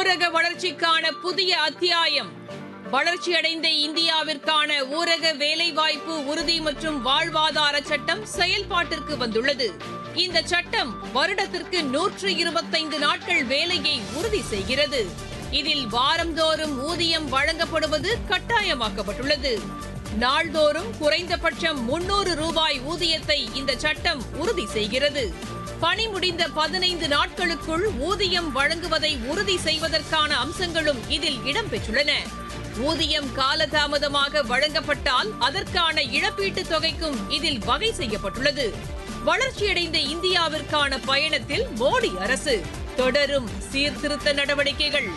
ஊரக வளர்ச்சிக்கான புதிய அத்தியாயம் வளர்ச்சியடைந்த இந்தியாவிற்கான ஊரக வேலைவாய்ப்பு உறுதி மற்றும் வாழ்வாதார சட்டம் செயல்பாட்டிற்கு வந்துள்ளது இந்த சட்டம் வருடத்திற்கு நூற்று இருபத்தைந்து நாட்கள் வேலையை உறுதி செய்கிறது இதில் வாரந்தோறும் ஊதியம் வழங்கப்படுவது கட்டாயமாக்கப்பட்டுள்ளது நாள்தோறும் குறைந்தபட்சம் முன்னூறு ரூபாய் ஊதியத்தை இந்த சட்டம் உறுதி செய்கிறது பணி முடிந்த பதினைந்து நாட்களுக்குள் ஊதியம் வழங்குவதை உறுதி செய்வதற்கான அம்சங்களும் இதில் இடம்பெற்றுள்ளன ஊதியம் காலதாமதமாக வழங்கப்பட்டால் அதற்கான இழப்பீட்டுத் தொகைக்கும் இதில் வகை செய்யப்பட்டுள்ளது வளர்ச்சியடைந்த இந்தியாவிற்கான பயணத்தில் மோடி அரசு தொடரும் சீர்திருத்த நடவடிக்கைகள்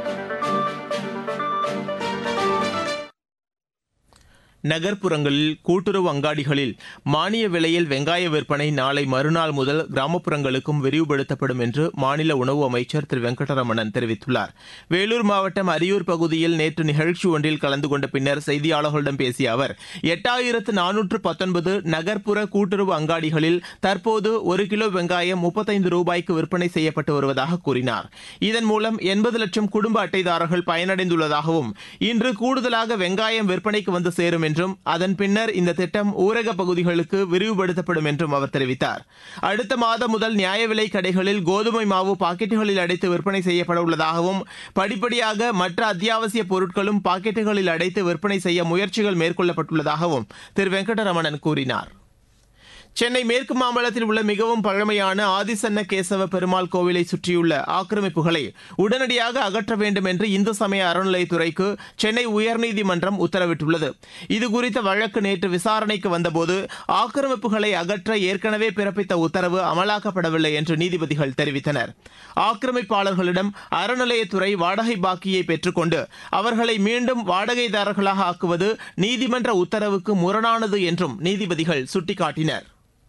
நகர்ப்புறங்களில் கூட்டுறவு அங்காடிகளில் மானிய விலையில் வெங்காய விற்பனை நாளை மறுநாள் முதல் கிராமப்புறங்களுக்கும் விரிவுபடுத்தப்படும் என்று மாநில உணவு அமைச்சர் திரு வெங்கடரமணன் தெரிவித்துள்ளார் வேலூர் மாவட்டம் அரியூர் பகுதியில் நேற்று நிகழ்ச்சி ஒன்றில் கலந்து கொண்ட பின்னர் செய்தியாளர்களிடம் பேசிய அவர் எட்டாயிரத்து நானூற்று பத்தொன்பது நகர்ப்புற கூட்டுறவு அங்காடிகளில் தற்போது ஒரு கிலோ வெங்காயம் முப்பத்தைந்து ரூபாய்க்கு விற்பனை செய்யப்பட்டு வருவதாக கூறினார் இதன் மூலம் எண்பது லட்சம் குடும்ப அட்டைதாரர்கள் பயனடைந்துள்ளதாகவும் இன்று கூடுதலாக வெங்காயம் விற்பனைக்கு வந்து சேரும் என்றும் அதன் பின்னர் இந்த திட்டம் ஊரக பகுதிகளுக்கு விரிவுபடுத்தப்படும் என்றும் அவர் தெரிவித்தார் அடுத்த மாதம் முதல் நியாய விலை கடைகளில் கோதுமை மாவு பாக்கெட்டுகளில் அடைத்து விற்பனை செய்யப்பட உள்ளதாகவும் படிப்படியாக மற்ற அத்தியாவசிய பொருட்களும் பாக்கெட்டுகளில் அடைத்து விற்பனை செய்ய முயற்சிகள் மேற்கொள்ளப்பட்டுள்ளதாகவும் திரு வெங்கடரமணன் கூறினார் சென்னை மேற்கு மாம்பலத்தில் உள்ள மிகவும் பழமையான ஆதிசன்ன கேசவ பெருமாள் கோவிலை சுற்றியுள்ள ஆக்கிரமிப்புகளை உடனடியாக அகற்ற வேண்டும் என்று இந்து சமய அறநிலையத்துறைக்கு சென்னை உயர்நீதிமன்றம் உத்தரவிட்டுள்ளது இதுகுறித்த வழக்கு நேற்று விசாரணைக்கு வந்தபோது ஆக்கிரமிப்புகளை அகற்ற ஏற்கனவே பிறப்பித்த உத்தரவு அமலாக்கப்படவில்லை என்று நீதிபதிகள் தெரிவித்தனர் ஆக்கிரமிப்பாளர்களிடம் அறநிலையத்துறை வாடகை பாக்கியை பெற்றுக்கொண்டு அவர்களை மீண்டும் வாடகைதாரர்களாக ஆக்குவது நீதிமன்ற உத்தரவுக்கு முரணானது என்றும் நீதிபதிகள் சுட்டிக்காட்டினர்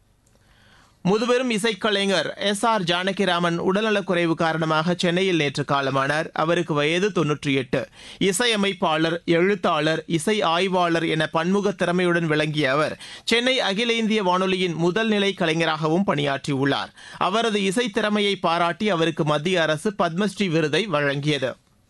முதுபெரும் இசைக்கலைஞர் எஸ் ஆர் ஜானகிராமன் உடல்நலக்குறைவு காரணமாக சென்னையில் நேற்று காலமானார் அவருக்கு வயது தொன்னூற்றி எட்டு இசையமைப்பாளர் எழுத்தாளர் இசை ஆய்வாளர் என பன்முக திறமையுடன் விளங்கிய அவர் சென்னை அகில இந்திய வானொலியின் முதல் நிலை கலைஞராகவும் பணியாற்றியுள்ளார் அவரது இசை திறமையை பாராட்டி அவருக்கு மத்திய அரசு பத்மஸ்ரீ விருதை வழங்கியது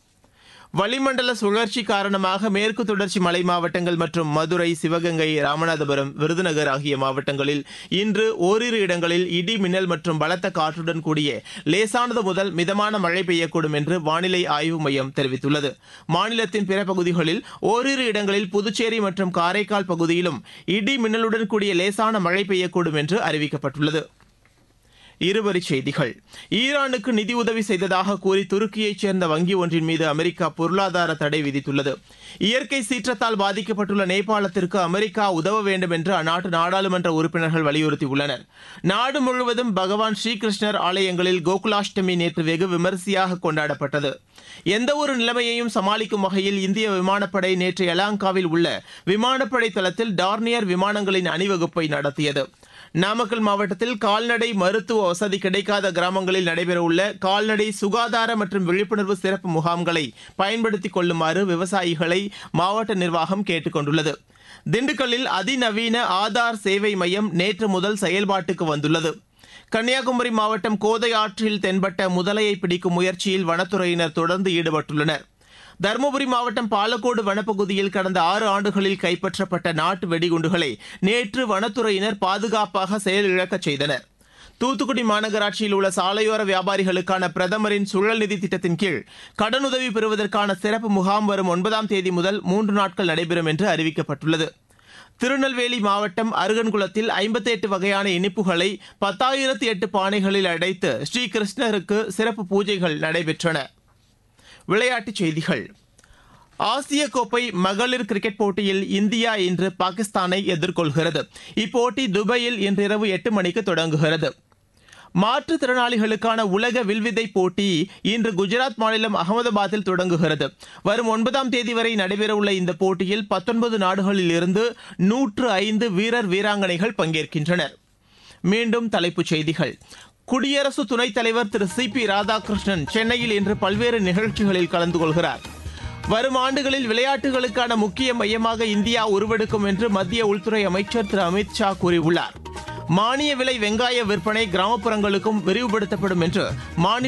வளிமண்டல சுழற்சி காரணமாக மேற்கு தொடர்ச்சி மலை மாவட்டங்கள் மற்றும் மதுரை சிவகங்கை ராமநாதபுரம் விருதுநகர் ஆகிய மாவட்டங்களில் இன்று ஓரிரு இடங்களில் இடி மின்னல் மற்றும் பலத்த காற்றுடன் கூடிய லேசானது முதல் மிதமான மழை பெய்யக்கூடும் என்று வானிலை ஆய்வு மையம் தெரிவித்துள்ளது மாநிலத்தின் பிற பகுதிகளில் ஓரிரு இடங்களில் புதுச்சேரி மற்றும் காரைக்கால் பகுதியிலும் இடி மின்னலுடன் கூடிய லேசான மழை பெய்யக்கூடும் என்று அறிவிக்கப்பட்டுள்ளது இருவரிச் செய்திகள் ஈரானுக்கு நிதியுதவி செய்ததாக கூறி துருக்கியைச் சேர்ந்த வங்கி ஒன்றின் மீது அமெரிக்கா பொருளாதார தடை விதித்துள்ளது இயற்கை சீற்றத்தால் பாதிக்கப்பட்டுள்ள நேபாளத்திற்கு அமெரிக்கா உதவ வேண்டும் என்று அந்நாட்டு நாடாளுமன்ற உறுப்பினர்கள் வலியுறுத்தியுள்ளனர் நாடு முழுவதும் பகவான் ஸ்ரீகிருஷ்ணர் ஆலயங்களில் கோகுலாஷ்டமி நேற்று வெகு விமரிசையாக கொண்டாடப்பட்டது எந்தவொரு நிலைமையையும் சமாளிக்கும் வகையில் இந்திய விமானப்படை நேற்று எலாங்காவில் உள்ள விமானப்படை தளத்தில் டார்னியர் விமானங்களின் அணிவகுப்பை நடத்தியது நாமக்கல் மாவட்டத்தில் கால்நடை மருத்துவ வசதி கிடைக்காத கிராமங்களில் நடைபெறவுள்ள கால்நடை சுகாதார மற்றும் விழிப்புணர்வு சிறப்பு முகாம்களை பயன்படுத்திக் கொள்ளுமாறு விவசாயிகளை மாவட்ட நிர்வாகம் கேட்டுக் கொண்டுள்ளது திண்டுக்கல்லில் அதிநவீன ஆதார் சேவை மையம் நேற்று முதல் செயல்பாட்டுக்கு வந்துள்ளது கன்னியாகுமரி மாவட்டம் கோதை ஆற்றில் தென்பட்ட முதலையை பிடிக்கும் முயற்சியில் வனத்துறையினர் தொடர்ந்து ஈடுபட்டுள்ளனர் தருமபுரி மாவட்டம் பாலக்கோடு வனப்பகுதியில் கடந்த ஆறு ஆண்டுகளில் கைப்பற்றப்பட்ட நாட்டு வெடிகுண்டுகளை நேற்று வனத்துறையினர் பாதுகாப்பாக செயலிழக்கச் செய்தனர் தூத்துக்குடி மாநகராட்சியில் உள்ள சாலையோர வியாபாரிகளுக்கான பிரதமரின் சுழல் நிதி திட்டத்தின் கீழ் கடனுதவி பெறுவதற்கான சிறப்பு முகாம் வரும் ஒன்பதாம் தேதி முதல் மூன்று நாட்கள் நடைபெறும் என்று அறிவிக்கப்பட்டுள்ளது திருநெல்வேலி மாவட்டம் அருகன்குளத்தில் ஐம்பத்தி எட்டு வகையான இனிப்புகளை பத்தாயிரத்து எட்டு பானைகளில் அடைத்து ஸ்ரீ கிருஷ்ணருக்கு சிறப்பு பூஜைகள் நடைபெற்றன விளையாட்டுச் செய்திகள் ஆசிய கோப்பை மகளிர் கிரிக்கெட் போட்டியில் இந்தியா இன்று பாகிஸ்தானை எதிர்கொள்கிறது இப்போட்டி துபாயில் இன்றிரவு எட்டு மணிக்கு தொடங்குகிறது மாற்றுத்திறனாளிகளுக்கான உலக வில்வித்தை போட்டி இன்று குஜராத் மாநிலம் அகமதாபாத்தில் தொடங்குகிறது வரும் ஒன்பதாம் தேதி வரை நடைபெறவுள்ள இந்த போட்டியில் பத்தொன்பது நாடுகளில் இருந்து நூற்று ஐந்து வீரர் வீராங்கனைகள் பங்கேற்கின்றனர் மீண்டும் தலைப்புச் செய்திகள் குடியரசு துணைத் தலைவர் திரு சி பி ராதாகிருஷ்ணன் சென்னையில் இன்று பல்வேறு நிகழ்ச்சிகளில் கலந்து கொள்கிறார் வரும் ஆண்டுகளில் விளையாட்டுகளுக்கான முக்கிய மையமாக இந்தியா உருவெடுக்கும் என்று மத்திய உள்துறை அமைச்சர் திரு அமித் ஷா கூறியுள்ளார் மானிய விலை வெங்காய விற்பனை கிராமப்புறங்களுக்கும் விரிவுபடுத்தப்படும் என்று மாநில